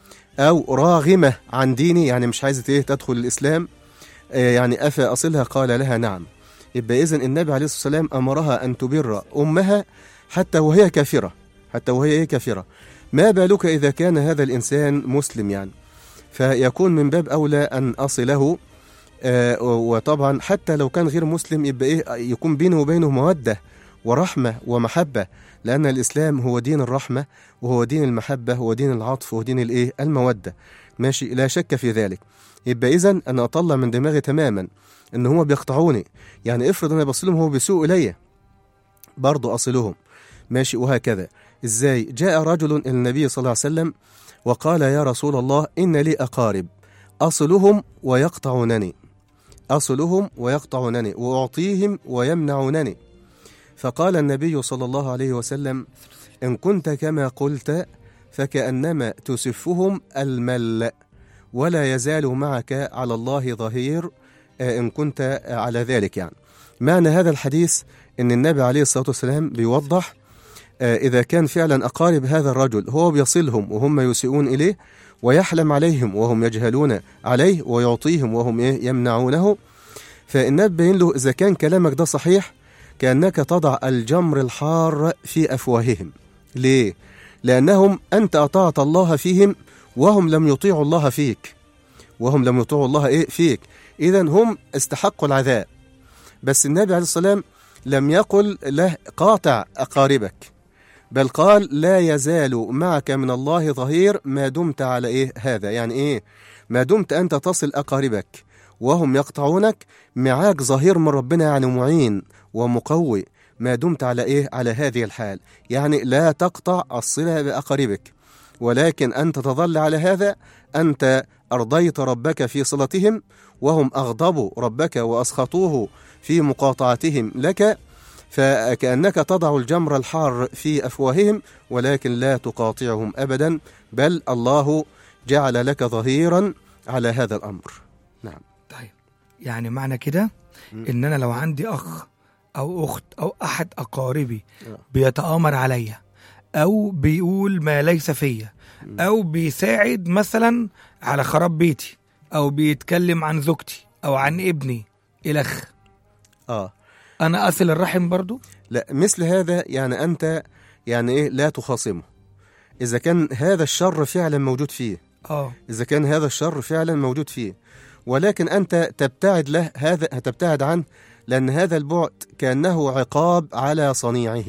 أو راغمة عن ديني يعني مش عايزة إيه تدخل الإسلام آه، يعني أفا أصلها قال لها نعم يبقى إذن النبي عليه الصلاة والسلام أمرها أن تبر أمها حتى وهي كافرة حتى وهي إيه كافرة ما بالك إذا كان هذا الإنسان مسلم يعني فيكون من باب أولى أن أصله آه، وطبعا حتى لو كان غير مسلم يبقى إيه يكون بينه وبينه مودة ورحمة ومحبة لأن الإسلام هو دين الرحمة وهو دين المحبة وهو دين العطف وهو دين الإيه المودة ماشي لا شك في ذلك يبقى إذا أنا أطلع من دماغي تماما إن هم بيقطعوني يعني افرض أنا بصلهم هو بيسوء إليا برضو أصلهم ماشي وهكذا إزاي جاء رجل إلى النبي صلى الله عليه وسلم وقال يا رسول الله إن لي أقارب أصلهم ويقطعونني أصلهم ويقطعونني وأعطيهم ويمنعونني فقال النبي صلى الله عليه وسلم إن كنت كما قلت فكأنما تسفهم المل ولا يزال معك على الله ظهير آه، إن كنت على ذلك يعني معنى هذا الحديث أن النبي عليه الصلاة والسلام بيوضح آه، إذا كان فعلا أقارب هذا الرجل هو بيصلهم وهم يسيئون إليه ويحلم عليهم وهم يجهلون عليه ويعطيهم وهم إيه يمنعونه فالنبي بين له إذا كان كلامك ده صحيح كأنك تضع الجمر الحار في أفواههم ليه؟ لأنهم أنت أطعت الله فيهم وهم لم يطيعوا الله فيك وهم لم يطيعوا الله إيه فيك إذا هم استحقوا العذاب بس النبي عليه الصلاة والسلام لم يقل له قاطع أقاربك بل قال لا يزال معك من الله ظهير ما دمت على إيه هذا يعني إيه ما دمت أنت تصل أقاربك وهم يقطعونك معاك ظهير من ربنا يعني معين ومقوي ما دمت على إيه على هذه الحال يعني لا تقطع الصلة بأقاربك ولكن أنت تظل على هذا أنت أرضيت ربك في صلتهم وهم أغضبوا ربك وأسخطوه في مقاطعتهم لك فكأنك تضع الجمر الحار في أفواههم ولكن لا تقاطعهم أبدا بل الله جعل لك ظهيرا على هذا الأمر نعم طيب يعني معنى كده ان انا لو عندي اخ او اخت او احد اقاربي آه. بيتآمر عليا او بيقول ما ليس فيا او بيساعد مثلا على خراب بيتي او بيتكلم عن زوجتي او عن ابني الخ آه انا اصل الرحم برضو لا مثل هذا يعني أنت يعني إيه لا تخاصمه إذا كان هذا الشر فعلا موجود فيه اه إذا كان هذا الشر فعلا موجود فيه ولكن أنت تبتعد له هذا تبتعد عنه لأن هذا البعد كأنه عقاب على صنيعه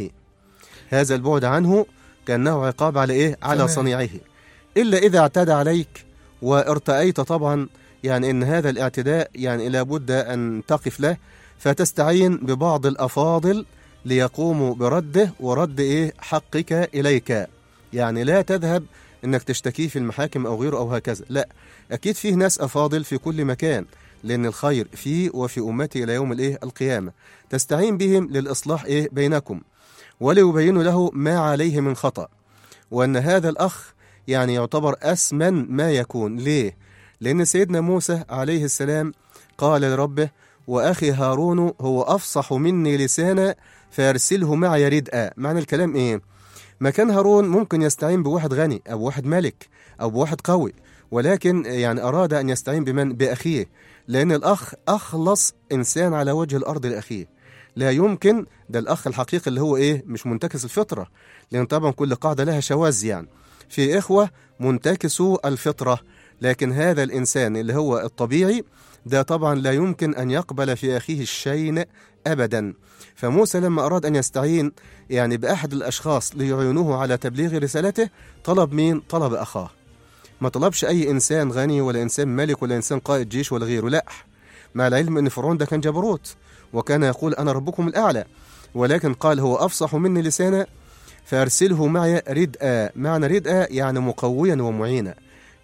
هذا البعد عنه كأنه عقاب على إيه؟ على تمام. صنيعه إلا إذا اعتدى عليك وارتأيت طبعا يعني إن هذا الاعتداء يعني لابد أن تقف له فتستعين ببعض الأفاضل ليقوموا برده ورد إيه حقك إليك يعني لا تذهب انك تشتكيه في المحاكم او غيره او هكذا لا اكيد فيه ناس افاضل في كل مكان لان الخير فيه وفي امتي الى يوم الايه القيامه تستعين بهم للاصلاح ايه بينكم وليبينوا له ما عليه من خطا وان هذا الاخ يعني يعتبر اسمن ما يكون ليه لان سيدنا موسى عليه السلام قال لربه واخي هارون هو افصح مني لسانا فارسله معي ردءا معنى الكلام ايه مكان هارون ممكن يستعين بواحد غني أو واحد ملك أو بواحد قوي ولكن يعني أراد أن يستعين بمن بأخيه لأن الأخ أخلص إنسان على وجه الأرض لأخيه لا يمكن ده الأخ الحقيقي اللي هو إيه مش منتكس الفطرة لأن طبعا كل قاعدة لها شواذ يعني في إخوة منتكسوا الفطرة لكن هذا الإنسان اللي هو الطبيعي ده طبعا لا يمكن أن يقبل في أخيه الشين أبدا فموسى لما أراد أن يستعين يعني بأحد الأشخاص ليعينوه على تبليغ رسالته طلب مين؟ طلب أخاه ما طلبش أي إنسان غني ولا إنسان ملك ولا إنسان قائد جيش ولا غيره لا مع العلم أن فرعون ده كان جبروت وكان يقول أنا ربكم الأعلى ولكن قال هو أفصح مني لسانا فأرسله معي ردءا معنى ردءا يعني مقويا ومعينا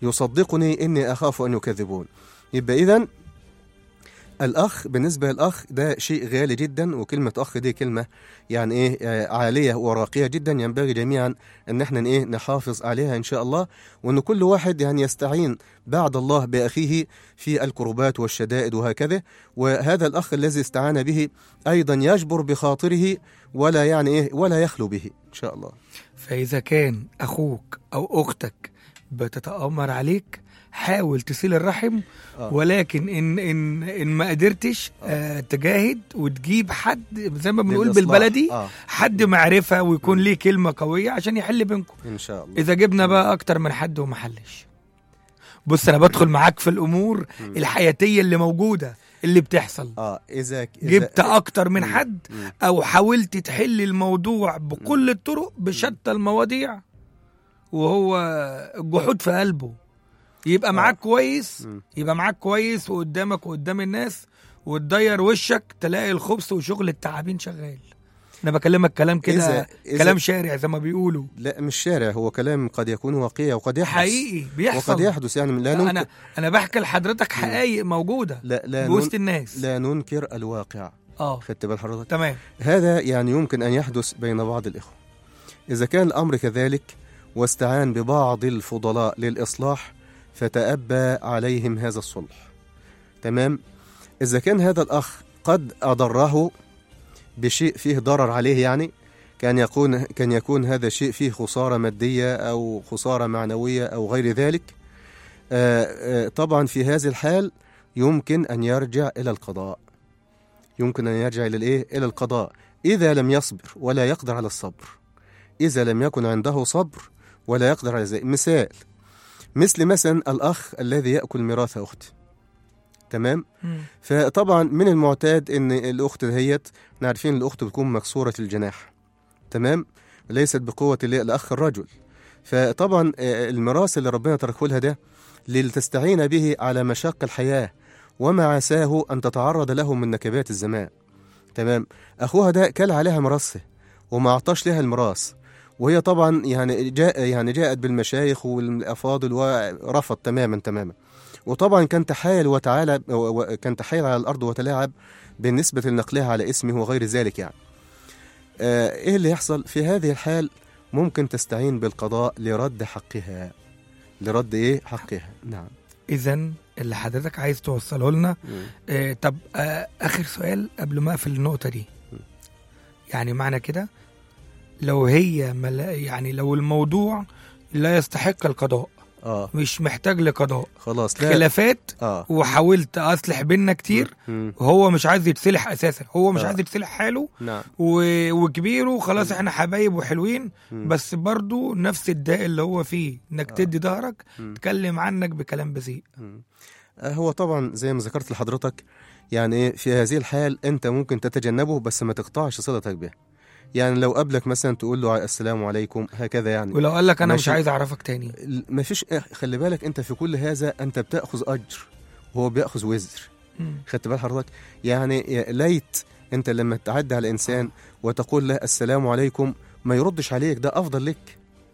يصدقني إني أخاف أن يكذبون يبقى إذن الأخ بالنسبة للأخ ده شيء غالي جدا وكلمة أخ دي كلمة يعني إيه آه، عالية وراقية جدا ينبغي جميعا أن احنا إيه نحافظ عليها إن شاء الله وأن كل واحد يعني يستعين بعد الله بأخيه في الكربات والشدائد وهكذا وهذا الأخ الذي استعان به أيضا يجبر بخاطره ولا يعني إيه ولا يخلو به إن شاء الله فاذا كان اخوك او اختك بتتآمر عليك حاول تسيل الرحم آه. ولكن ان ان ان ما قدرتش آه تجاهد وتجيب حد زي ما بنقول للإصلاح. بالبلدي آه. حد معرفه ويكون ليه كلمه قويه عشان يحل بينكم إن شاء الله اذا جبنا بقى اكتر من حد وما حلش بص انا بدخل معاك في الامور الحياتيه اللي موجوده اللي بتحصل اه اذا إذا- جبت اكتر من مم. حد مم. او حاولت تحل الموضوع بكل الطرق بشتى المواضيع وهو الجحود في قلبه يبقى معاك كويس مم. يبقى معاك كويس وقدامك وقدام الناس وتضير وشك تلاقي الخبز وشغل التعابين شغال انا بكلمك كلام كده إذا- إذا- كلام شارع زي ما بيقولوا لا مش شارع هو كلام قد يكون واقعي وقد يحدث حقيقي بيحصل وقد يحدث يعني لا لا ننكر انا انا بحكي لحضرتك حقائق موجوده لا لا بوسط نن... الناس لا ننكر الواقع اه خدت بال حضرتك تمام هذا يعني يمكن أن يحدث بين بعض الإخوة إذا كان الأمر كذلك واستعان ببعض الفضلاء للإصلاح فتأبى عليهم هذا الصلح تمام إذا كان هذا الأخ قد أضره بشيء فيه ضرر عليه يعني كان يكون كان يكون هذا الشيء فيه خسارة مادية أو خسارة معنوية أو غير ذلك آه، آه، طبعا في هذه الحال يمكن أن يرجع إلى القضاء يمكن أن يرجع إلى الإيه؟ إلى القضاء إذا لم يصبر ولا يقدر على الصبر إذا لم يكن عنده صبر ولا يقدر على ذلك مثال مثل مثلا الأخ الذي يأكل ميراث أخته تمام مم. فطبعا من المعتاد ان الاخت دهيت احنا عارفين الاخت بتكون مكسوره الجناح تمام ليست بقوه اللي- الاخ الرجل فطبعا آه، الميراث اللي ربنا تركه لها ده لتستعين به على مشاق الحياه وما عساه ان تتعرض له من نكبات الزمان تمام اخوها ده كل عليها ميراثها وما اعطاش لها الميراث وهي طبعا يعني جاء يعني جاءت بالمشايخ والافاضل ورفض تماما تماما وطبعا كان تحايل وتعالى و- و- كان تحايل على الارض وتلاعب بالنسبه لنقلها على اسمه وغير ذلك يعني. آه ايه اللي يحصل في هذه الحال ممكن تستعين بالقضاء لرد حقها لرد ايه حقها نعم اذا اللي حضرتك عايز توصله لنا آه طب آه اخر سؤال قبل ما اقفل النقطه دي يعني معنى كده لو هي ملا يعني لو الموضوع لا يستحق القضاء اه مش محتاج لقضاء خلاص لا خلافات اه وحاولت اصلح بينا كتير مم. وهو مش عايز يتصلح اساسا هو مش آه. عايز يتصلح حاله نعم و... وكبير وخلاص احنا حبايب وحلوين مم. بس برضو نفس الداء اللي هو فيه انك آه. تدي ظهرك مم. تكلم عنك بكلام بذيء مم. آه، هو طبعا زي ما ذكرت لحضرتك يعني ايه في هذه الحال انت ممكن تتجنبه بس ما تقطعش صلتك به يعني لو قابلك مثلا تقول له السلام عليكم هكذا يعني ولو قال لك انا مش ماشي. عايز اعرفك تاني ما فيش خلي بالك انت في كل هذا انت بتاخذ اجر وهو بياخذ وزر مم. خدت بال حضرتك يعني يا ليت انت لما تعدي على انسان وتقول له السلام عليكم ما يردش عليك ده افضل لك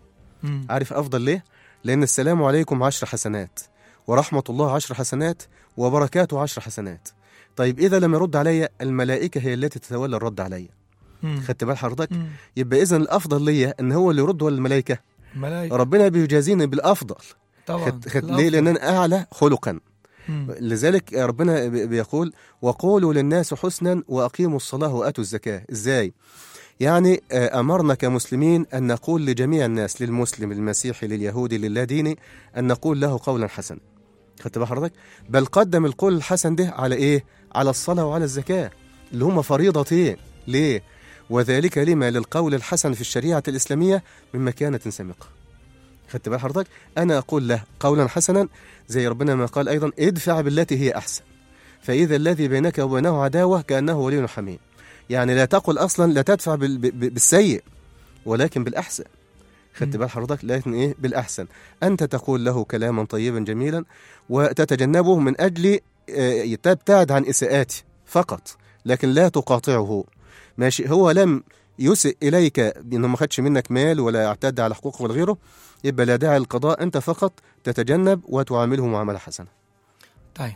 مم. عارف افضل ليه لان السلام عليكم عشر حسنات ورحمه الله عشر حسنات وبركاته عشر حسنات طيب اذا لم يرد علي الملائكه هي التي تتولى الرد علي مم. خدت بال حضرتك مم. يبقى اذا الافضل ليا ان هو اللي يرد ولا الملائكه ملايكة ربنا بيجازيني بالافضل طبعا خد خد ليه لان انا اعلى خلقا مم. لذلك ربنا بي- بيقول وقولوا للناس حسنا واقيموا الصلاه واتوا الزكاه ازاي يعني آه، امرنا كمسلمين ان نقول لجميع الناس للمسلم للمسيحي لليهودي للاديني ان نقول له قولا حسنا خدت بال حضرتك بل قدم القول الحسن ده على ايه على الصلاه وعلى الزكاه اللي هم فريضتين ليه وذلك لما للقول الحسن في الشريعه الاسلاميه من مكانه سامقه خدت بال حضرتك انا اقول له قولا حسنا زي ربنا ما قال ايضا ادفع بالتي هي احسن فاذا الذي بينك وبينه عداوه كانه ولي حميم يعني لا تقل اصلا لا تدفع بال- ب- ب- بالسيء ولكن بالاحسن خدت مم. بال حضرتك لكن ايه بالاحسن انت تقول له كلاما طيبا جميلا وتتجنبه من اجل آه، تبتعد عن اساءاته فقط لكن لا تقاطعه ماشي هو لم يسئ اليك بانه ما خدش منك مال ولا اعتدى على حقوقه ولا غيره يبقى لا داعي للقضاء انت فقط تتجنب وتعامله معامله حسنه طيب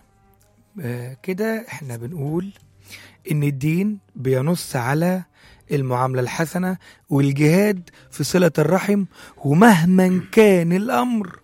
آه كده احنا بنقول ان الدين بينص على المعاملة الحسنة والجهاد في صلة الرحم ومهما كان الأمر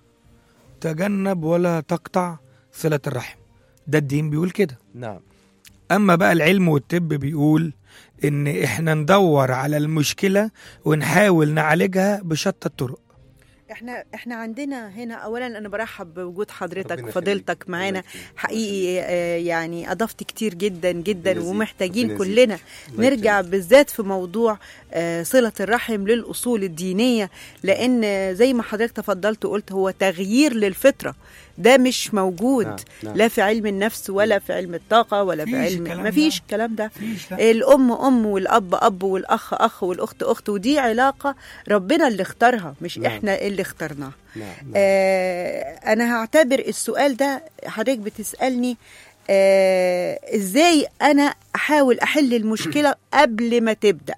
تجنب ولا تقطع صلة الرحم ده الدين بيقول كده نعم أما بقى العلم والطب بيقول إن إحنا ندور على المشكلة ونحاول نعالجها بشتى الطرق احنا احنا عندنا هنا اولا انا برحب بوجود حضرتك ربنا وفضيلتك يخليك. معانا الله يخليك. حقيقي آه، يعني اضفت كتير جدا جدا ربنا يزيد. ومحتاجين ربنا يزيد. كلنا الله نرجع يكرمك. بالذات في موضوع آه، صلة الرحم للأصول الدينية لأن آه، زي ما حضرتك تفضلت وقلت هو تغيير للفطرة ده مش موجود نعم، نعم. لا في علم النفس ولا في علم الطاقة ولا في مفيش علم الكلام مفيش ده. الكلام ده مفيش لا. الأم أم والأب أب والأخ أخ والأخت أخت ودي علاقة ربنا اللي اختارها مش نعم. إحنا اللي اخترناها نعم نعم. آه أنا هعتبر السؤال ده حضرتك بتسألني آه إزاي أنا أحاول أحل المشكلة قبل ما تبدأ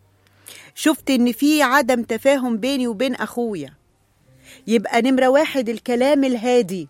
شفت إن في عدم تفاهم بيني وبين أخويا يبقى نمرة واحد الكلام الهادي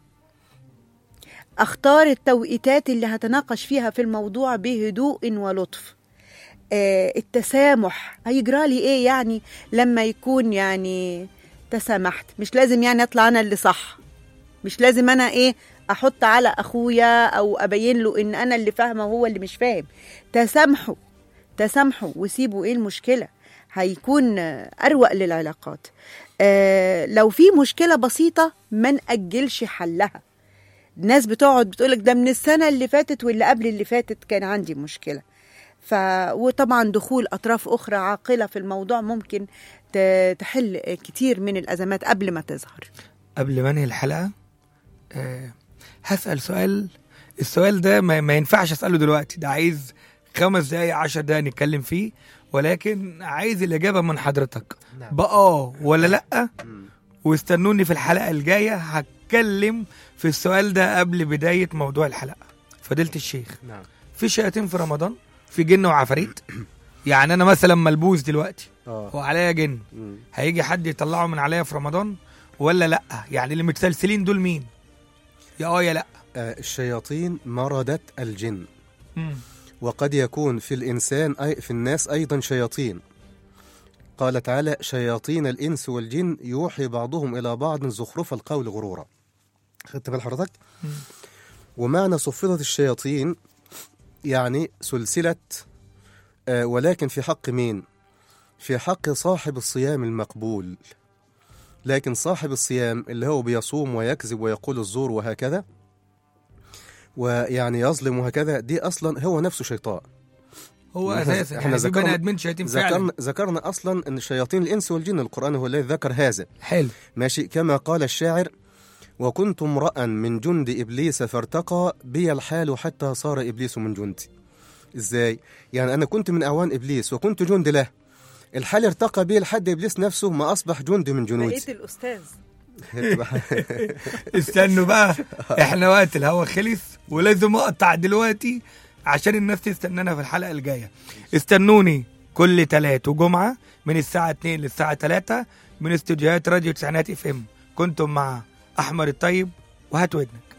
اختار التوقيتات اللي هتناقش فيها في الموضوع بهدوء ولطف آه التسامح هيجرى لي ايه يعني لما يكون يعني تسامحت مش لازم يعني اطلع انا اللي صح مش لازم انا ايه احط على اخويا او ابين له ان انا اللي فاهمه وهو اللي مش فاهم تسامحوا تسامحوا وسيبوا ايه المشكله هيكون آه، اروق للعلاقات آه لو في مشكله بسيطه ما ناجلش حلها الناس بتقعد بتقولك ده من السنة اللي فاتت واللي قبل اللي فاتت كان عندي مشكلة ف وطبعا دخول أطراف أخرى عاقلة في الموضوع ممكن ت- تحل كتير من الأزمات قبل ما تظهر قبل ما انهي الحلقه آه هسال سؤال السؤال ده ما, ما ينفعش اساله دلوقتي ده عايز خمس دقايق عشر دقايق نتكلم فيه ولكن عايز الاجابه من حضرتك نعم. باه ولا لا مم. واستنوني في الحلقه الجايه هتكلم في السؤال ده قبل بدايه موضوع الحلقه فضيله الشيخ نعم في شياطين في رمضان في جن وعفاريت يعني انا مثلا ملبوس دلوقتي اه وعليا جن مم. هيجي حد يطلعه من عليا في رمضان ولا لا يعني اللي متسلسلين دول مين يا اه يا لا آه، الشياطين مردة الجن مم. وقد يكون في الإنسان أي في الناس أيضا شياطين قال تعالى شياطين الإنس والجن يوحي بعضهم إلى بعض زخرف القول غرورا خدت بال حضرتك مم. ومعنى صفدت الشياطين يعني سلسلة آه، ولكن في حق مين في حق صاحب الصيام المقبول لكن صاحب الصيام اللي هو بيصوم ويكذب ويقول الزور وهكذا ويعني يظلم وهكذا دي اصلا هو نفسه شيطان هو إحنا- اساسا إحنا يعني في ذكرنا- بني ادمين شياطين فعلا ذكرنا ذكرنا اصلا ان شياطين الانس والجن القران هو الذي ذكر هذا حلو ماشي كما قال الشاعر وكنت امرا من جند ابليس فارتقى بي الحال حتى صار ابليس من جندي ازاي يعني انا كنت من اعوان ابليس وكنت جند له الحال ارتقى بي لحد ابليس نفسه ما اصبح جند من جنودي بقيت الأستاذ استنوا بقى احنا وقت الهوا خلص ولازم اقطع دلوقتي عشان الناس تستنانا في الحلقه الجايه استنوني كل تلات وجمعه من الساعه 2 للساعه 3 من استوديوهات راديو تسعينات اف ام كنتم مع احمد الطيب وهات ودنك